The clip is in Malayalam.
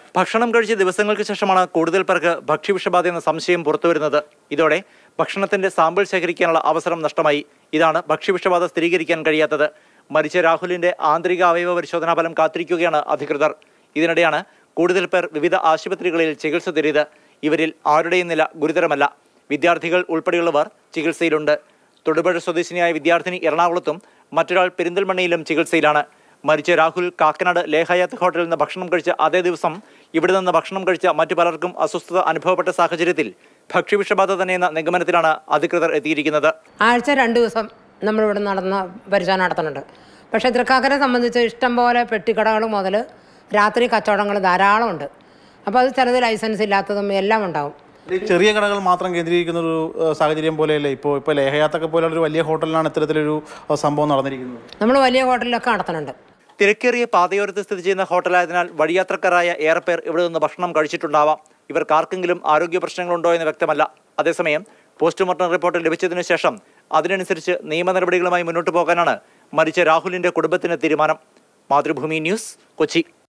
ഭക്ഷണം കഴിച്ച ദിവസങ്ങൾക്ക് ശേഷമാണ് കൂടുതൽ പേർക്ക് ഭക്ഷ്യവിഷബാധ എന്ന സംശയം പുറത്തുവരുന്നത് ഇതോടെ ഭക്ഷണത്തിന്റെ സാമ്പിൾ ശേഖരിക്കാനുള്ള അവസരം നഷ്ടമായി ഇതാണ് ഭക്ഷ്യവിഷബാധ സ്ഥിരീകരിക്കാൻ കഴിയാത്തത് മരിച്ച രാഹുലിന്റെ ആന്തരിക അവയവ പരിശോധനാ ഫലം കാത്തിരിക്കുകയാണ് അധികൃതർ ഇതിനിടെയാണ് കൂടുതൽ പേർ വിവിധ ആശുപത്രികളിൽ ചികിത്സ തേടിയത് ഇവരിൽ ആരുടെയും നില ഗുരുതരമല്ല വിദ്യാർത്ഥികൾ ഉൾപ്പെടെയുള്ളവർ ചികിത്സയിലുണ്ട് തൊടുപുഴ സ്വദേശിനിയായ വിദ്യാർത്ഥിനി എറണാകുളത്തും മറ്റൊരാൾ പെരിന്തൽമണ്ണയിലും ചികിത്സയിലാണ് മരിച്ച രാഹുൽ കാക്കനാട് ലേഹയാത്ത് ഹോട്ടലിൽ നിന്ന് ഭക്ഷണം കഴിച്ച അതേ ദിവസം ഇവിടെ നിന്ന് ഭക്ഷണം കഴിച്ച മറ്റു പലർക്കും അസ്വസ്ഥത അനുഭവപ്പെട്ട സാഹചര്യത്തിൽ ഭക്ഷ്യവിഷബാധ തന്നെയെന്ന നിഗമനത്തിലാണ് അധികൃതർ എത്തിയിരിക്കുന്നത് ആഴ്ച രണ്ട് ദിവസം നമ്മളിവിടെ നടന്ന പരിശോധന നടത്തുന്നുണ്ട് പക്ഷേ തൃക്കാക്കരെ സംബന്ധിച്ച് ഇഷ്ടംപോലെ പെട്ടിക്കടകൾ മുതൽ രാത്രി കച്ചവടങ്ങൾ ധാരാളമുണ്ട് അപ്പോൾ അത് ചിലത് ലൈസൻസ് ഇല്ലാത്തതും എല്ലാം ഉണ്ടാവും ഈ ചെറിയ കടകൾ മാത്രം കേന്ദ്രീകരിക്കുന്ന ഒരു ഏഹ്, സാഹചര്യം പോലെയല്ലേ ഇപ്പോൾ ഇപ്പോൾ ലേഹയാത്തൊക്കെ പോലുള്ള ഒരു വലിയ ഹോട്ടലിലാണ് ഇത്തരത്തിലൊരു ഏഹ്, സംഭവം നടന്നിരിക്കുന്നത് നമ്മൾ വലിയ ഹോട്ടലിലൊക്കെ നടത്തുന്നുണ്ട് തിരക്കേറിയ പാതയോരത്ത് സ്ഥിതി ചെയ്യുന്ന ഹോട്ടലായതിനാൽ വഴിയാത്രക്കാരായ ഏറെ പേർ ഇവിടെ നിന്ന് ഭക്ഷണം കഴിച്ചിട്ടുണ്ടാവാം ഇവർക്ക് ആർക്കെങ്കിലും ആരോഗ്യ പ്രശ്നങ്ങളുണ്ടോ എന്ന് വ്യക്തമല്ല അതേസമയം പോസ്റ്റ്മോർട്ടം റിപ്പോർട്ട് ലഭിച്ചതിനു ശേഷം അതിനനുസരിച്ച് നിയമ നടപടികളുമായി മുന്നോട്ട് പോകാനാണ് മരിച്ച രാഹുലിന്റെ കുടുംബത്തിന്റെ തീരുമാനം മാതൃഭൂമി ന്യൂസ് കൊച്ചി